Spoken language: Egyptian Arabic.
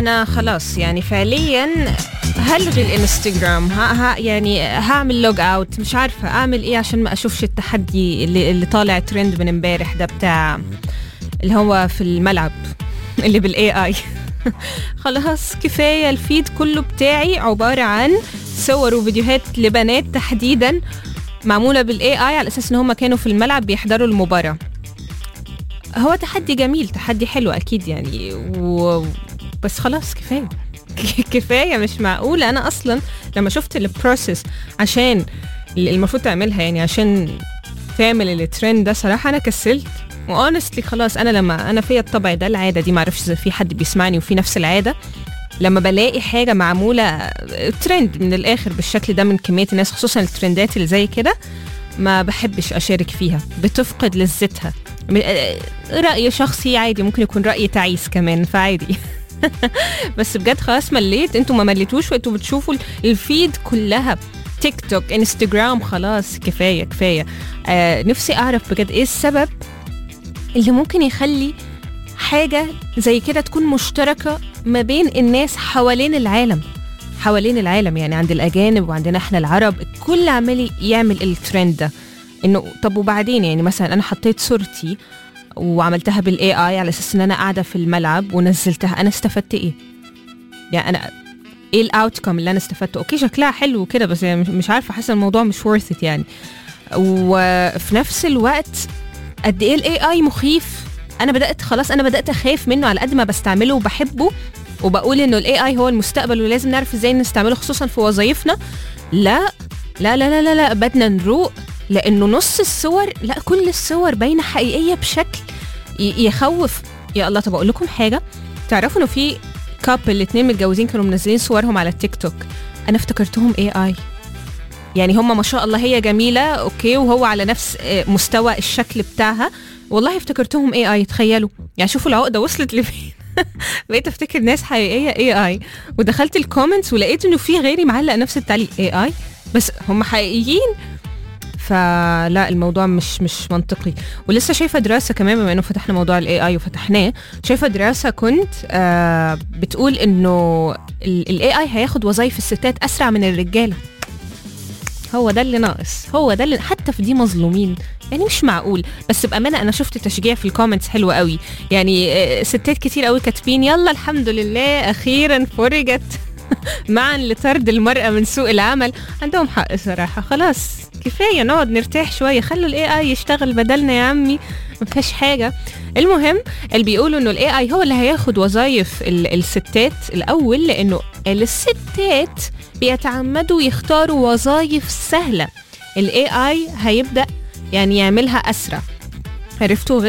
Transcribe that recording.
انا خلاص يعني فعليا هلغي الانستغرام ها ها يعني هعمل لوج اوت مش عارفه اعمل ايه عشان ما اشوفش التحدي اللي, اللي طالع ترند من امبارح ده بتاع اللي هو في الملعب اللي بالاي اي خلاص كفايه الفيد كله بتاعي عباره عن صور وفيديوهات لبنات تحديدا معموله بالاي اي على اساس ان هم كانوا في الملعب بيحضروا المباراه هو تحدي جميل تحدي حلو اكيد يعني و... بس خلاص كفايه كفايه مش معقول انا اصلا لما شفت البروسيس عشان اللي المفروض تعملها يعني عشان تعمل الترند ده صراحه انا كسلت واونستلي خلاص انا لما انا فيا الطبع ده العاده دي معرفش اذا في حد بيسمعني وفي نفس العاده لما بلاقي حاجه معموله ترند من الاخر بالشكل ده من كميه الناس خصوصا الترندات اللي زي كده ما بحبش اشارك فيها بتفقد لذتها رأي شخصي عادي ممكن يكون رأي تعيس كمان فعادي بس بجد خلاص مليت انتوا ما مليتوش وانتوا بتشوفوا الفيد كلها تيك توك انستجرام خلاص كفايه كفايه آه نفسي اعرف بجد ايه السبب اللي ممكن يخلي حاجه زي كده تكون مشتركه ما بين الناس حوالين العالم حوالين العالم يعني عند الاجانب وعندنا احنا العرب الكل عمال يعمل الترند ده انه طب وبعدين يعني مثلا انا حطيت صورتي وعملتها بالاي اي على اساس ان انا قاعده في الملعب ونزلتها انا استفدت ايه يعني انا ايه الاوتكم اللي انا استفدته اوكي شكلها حلو وكده بس يعني مش عارفه حاسه الموضوع مش ورث يعني وفي نفس الوقت قد ايه الاي اي مخيف انا بدات خلاص انا بدات اخاف منه على قد ما بستعمله وبحبه وبقول انه الاي اي هو المستقبل ولازم نعرف ازاي نستعمله خصوصا في وظائفنا لا لا لا لا لا, لا بدنا نروق لانه نص الصور لا كل الصور باينه حقيقيه بشكل يخوف يا الله طب اقول لكم حاجه تعرفوا انه في كابل الاثنين متجوزين كانوا منزلين صورهم على التيك توك انا افتكرتهم اي اي يعني هم ما شاء الله هي جميله اوكي وهو على نفس مستوى الشكل بتاعها والله افتكرتهم اي اي تخيلوا يعني شوفوا العقده وصلت لفين بقيت افتكر ناس حقيقيه اي اي ودخلت الكومنتس ولقيت انه في غيري معلق نفس التعليق اي اي بس هم حقيقيين فلا الموضوع مش مش منطقي ولسه شايفه دراسه كمان بما انه فتحنا موضوع الاي اي وفتحناه شايفه دراسه كنت آه بتقول انه الاي اي هياخد وظايف الستات اسرع من الرجاله هو ده اللي ناقص هو ده اللي حتى في دي مظلومين يعني مش معقول بس بامانه انا شفت تشجيع في الكومنتس حلو قوي يعني ستات كتير قوي كاتبين يلا الحمد لله اخيرا فرجت معا لطرد المرأة من سوق العمل عندهم حق صراحة خلاص كفاية نقعد نرتاح شوية خلوا الاي اي يشتغل بدلنا يا عمي ما فيهاش حاجة المهم اللي بيقولوا انه الاي اي هو اللي هياخد وظايف الستات الاول لانه الستات بيتعمدوا يختاروا وظايف سهلة الاي اي هيبدأ يعني يعملها اسرع عرفتوا